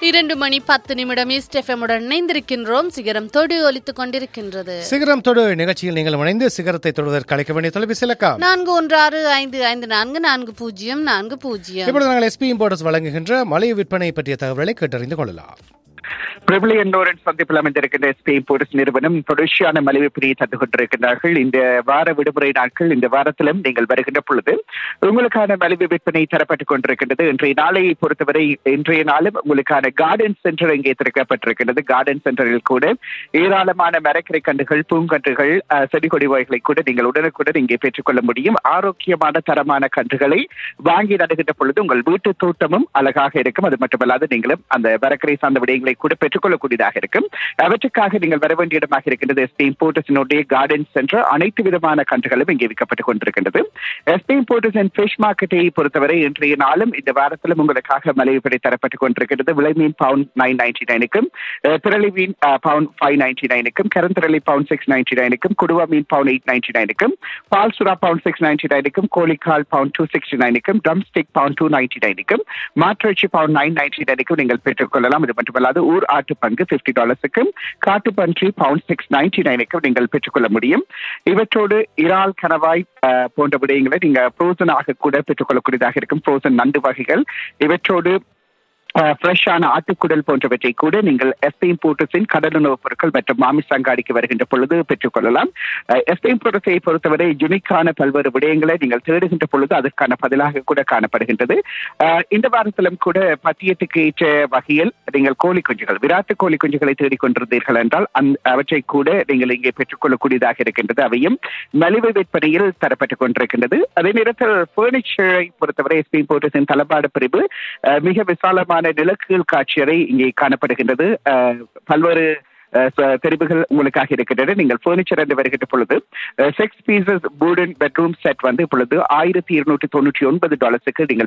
இரண்டு மணி பத்து நிமிடம் ஈஸ்ட் எஃப்எம்முடன் இணைந்திருக்கின்றோம் சிகரம் தொடு ஒலித்துக் கொண்டிருக்கின்றது சிகரம் தொடு நிகழ்ச்சியில் நீங்கள் இணைந்து சிகரத்தை தொடுவதற்கு அழைக்க வேண்டிய தொலைபேசி இலக்கம் நான்கு ஒன்று ஆறு ஐந்து ஐந்து நான்கு நான்கு பூஜ்ஜியம் நான்கு பூஜ்ஜியம் இப்பொழுது நாங்கள் எஸ்பி இம்போர்டர்ஸ் வழங்குகின்ற மலை விற்பனை பற்றிய தகவல்களை கேட்டறிந்து கொள்ளலாம் பிரபலியன் லோரன்ஸ் சந்திப்பில் அமைந்திருக்கின்ற எஸ்பி போர்ட்ஸ் நிறுவனம் தொடர்ச்சியான மலிவு பிரியை தந்து கொண்டிருக்கிறார்கள் இந்த வார விடுமுறை நாட்கள் இந்த வாரத்திலும் நீங்கள் வருகின்ற பொழுது உங்களுக்கான மலிவு விற்பனை தரப்பட்டுக் கொண்டிருக்கின்றது இன்றைய நாளை பொறுத்தவரை இன்றைய நாளும் உங்களுக்கான கார்டன் சென்டர் இங்கே திறக்கப்பட்டிருக்கின்றது கார்டன் சென்டரில் கூட ஏராளமான மரக்கரை கண்டுகள் பூங்கன்றுகள் அஹ், செடி கொடி வகைகளை கூட நீங்கள் உடனுக்குடன் இங்கே பெற்றுக்கொள்ள முடியும் ஆரோக்கியமான தரமான கன்றுகளை வாங்கி நடுகின்ற பொழுது உங்கள் வீட்டு தோட்டமும் அழகாக இருக்கும் அது மட்டுமல்லாது நீங்களும் அந்த மரக்கரை சார்ந்த விடயங்களை கூட பெற்றுக்கொள்ளக்கூடியதாக இருக்கும் அவற்றுக்காக நீங்கள் வர வேண்டிய இடமாக இருக்கின்றது எஸ்பி இம்போர்ட்டர்ஸினுடைய கார்டன் சென்டர் அனைத்து விதமான கன்றுகளும் இங்கே விற்கப்பட்டுக் கொண்டிருக்கின்றது எஸ்பி இம்போர்ட்டர்ஸ் அண்ட் ஃபிஷ் மார்க்கெட்டை பொறுத்தவரை இன்றைய நாளும் இந்த வாரத்திலும் உங்களுக்காக மலிவு விலை தரப்பட்டுக் கொண்டிருக்கின்றது விலை மீன் பவுண்ட் நைன் நைன்டி நைனுக்கும் திரளி மீன் பவுண்ட் ஃபைவ் நைன்டி நைனுக்கும் கருந்திரளி பவுண்ட் சிக்ஸ் நைன்டி நைனுக்கும் குடுவா மீன் பவுண்ட் எயிட் நைன்டி நைனுக்கும் பால் சுறா பவுண்ட் சிக்ஸ் நைன்டி நைனுக்கும் கோழிக்கால் பவுண்ட் டூ சிக்ஸ்டி நைனுக்கும் drumstick pound two ninety நைனுக்கும் மாற்றிறைச்சி பவுண்ட் நைன் நைன்டி நைனுக்கும் நீங்கள் பெற்றுக்கொள்ளலாம் இது மட்டுமல்லாது ஊர் ஆட்டு பங்கு பிப்டி டாலர்ஸுக்கும் காட்டு பன்றி பவுண்ட் சிக்ஸ் நைன்டி நைனுக்கும் நீங்கள் பெற்றுக்கொள்ள முடியும் இவற்றோடு இறால் கணவாய் அஹ், போன்ற விடயங்களை நீங்க ஃப்ரோசன் ஆக கூட பெற்றுக்கொள்ளக்கூடியதாக இருக்கும் ஃப்ரோசன் நண்டு வகைகள் இவற்றோடு ஃப்ரெஷ்ஷான ஆட்டுக்குடல் போன்றவற்றை கூட நீங்கள் எஸ்பி இம்போர்ட்டர்ஸின் கடல் உணவுப் பொருட்கள் மற்றும் மாமிச அங்காடிக்கு வருகின்ற பொழுது பெற்றுக்கொள்ளலாம் எஸ்பி இம்போர்ட்டர்ஸை பொறுத்தவரை யுனிக்கான பல்வேறு விடயங்களை நீங்கள் தேடுகின்ற பொழுது அதற்கான பதிலாக கூட காணப்படுகின்றது அஹ், இந்த வாரத்திலும் கூட பத்தியத்துக்கு ஏற்ற வகையில் நீங்கள் கோழி குஞ்சுகள் விராட்டு கோழி குஞ்சுகளை தேடிக்கொண்டிருந்தீர்கள் என்றால் அந்த அவற்றை கூட நீங்கள் இங்கே பெற்றுக்கொள்ளக்கூடியதாக இருக்கின்றது அவையும் மலிவு விற்பனையில் தரப்பட்டுக் கொண்டிருக்கின்றது அதே நேரத்தில் பர்னிச்சரை பொறுத்தவரை எஸ்பி இம்போர்ட்டர்ஸின் தளபாட பிரிவு அஹ், மிக விசாலமான நிலக்குகள் காட்சியறை இங்கே காணப்படுகின்றது அஹ், பல்வேறு அஹ், ச- தெரிவுகள் உங்களுக்காக இருக்கின்றன நீங்கள் பர்னிச்சர் என்று வருகின்ற பொழுது six pieces wooden bedroom set வந்து இப்பொழுது ஆயிரத்தி இருநூற்றி தொண்ணூற்றி ஒன்பது டாலர்ஸுக்கு நீங்கள்